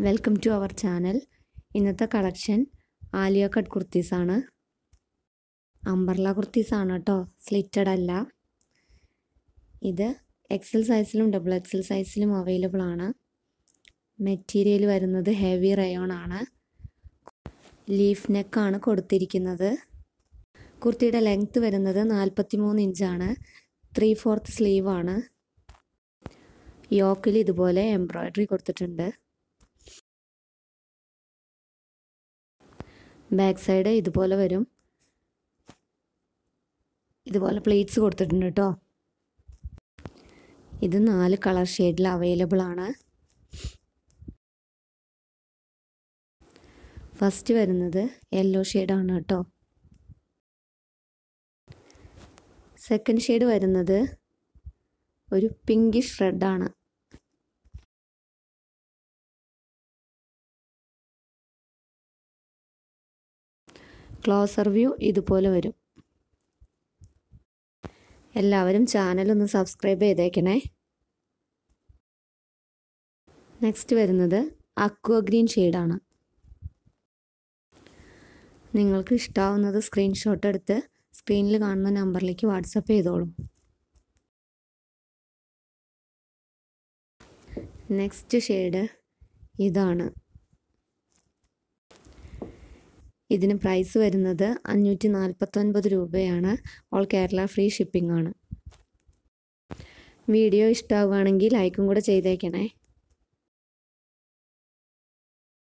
welcome to our channel ഇന്നത്തെ collection Alia cut കുർത്തീസാണ് umbrella കുർത്തീസാണ് കേട്ടോ സ്ലിറ്റഡ് അല്ല ഇത് എക്സൽ സൈസിലും ഡബിൾ എക്സൽ സൈസിലും അവൈലബിൾ ആണ് മെറ്റീരിയൽ വരുന്നത് ഹെവി റയോൺ ആണ് ലീഫ് നെക്കാണ് കൊടുത്തിരിക്കുന്നത് കുർത്തിയുടെ ലെങ്ത്ത് വരുന്നത് നാൽപ്പത്തി മൂന്ന് ഇഞ്ചാണ് ത്രീ ഫോർത്ത് സ്ലീവാണ് യോക്കിൽ ഇതുപോലെ എംബ്രോയ്ഡറി കൊടുത്തിട്ടുണ്ട് ബാക്ക് സൈഡ് ഇതുപോലെ വരും ഇതുപോലെ പ്ലേറ്റ്സ് കൊടുത്തിട്ടുണ്ട് കേട്ടോ ഇത് നാല് കളർ ഷെയ്ഡിൽ അവൈലബിൾ ആണ് ഫസ്റ്റ് വരുന്നത് യെല്ലോ ഷെയ്ഡാണ് കേട്ടോ സെക്കൻഡ് ഷെയ്ഡ് വരുന്നത് ഒരു പിങ്കിഷ് റെഡാണ് ക്ലോസർ വ്യൂ ഇതുപോലെ വരും എല്ലാവരും ചാനൽ ഒന്ന് സബ്സ്ക്രൈബ് ചെയ്തേക്കണേ നെക്സ്റ്റ് വരുന്നത് അക്വ ഗ്രീൻ ഷെയ്ഡാണ് നിങ്ങൾക്ക് ഇഷ്ടാവുന്നത് സ്ക്രീൻഷോട്ട് എടുത്ത് സ്ക്രീനിൽ കാണുന്ന നമ്പറിലേക്ക് വാട്സപ്പ് ചെയ്തോളൂ നെക്സ്റ്റ് ഷെയ്ഡ് ഇതാണ് ഇതിന് പ്രൈസ് വരുന്നത് അഞ്ഞൂറ്റി നാൽപ്പത്തൊൻപത് രൂപയാണ് ഓൾ കേരള ഫ്രീ ഷിപ്പിംഗ് ആണ് വീഡിയോ ഇഷ്ടമാവുകയാണെങ്കിൽ ലൈക്കും കൂടെ ചെയ്തേക്കണേ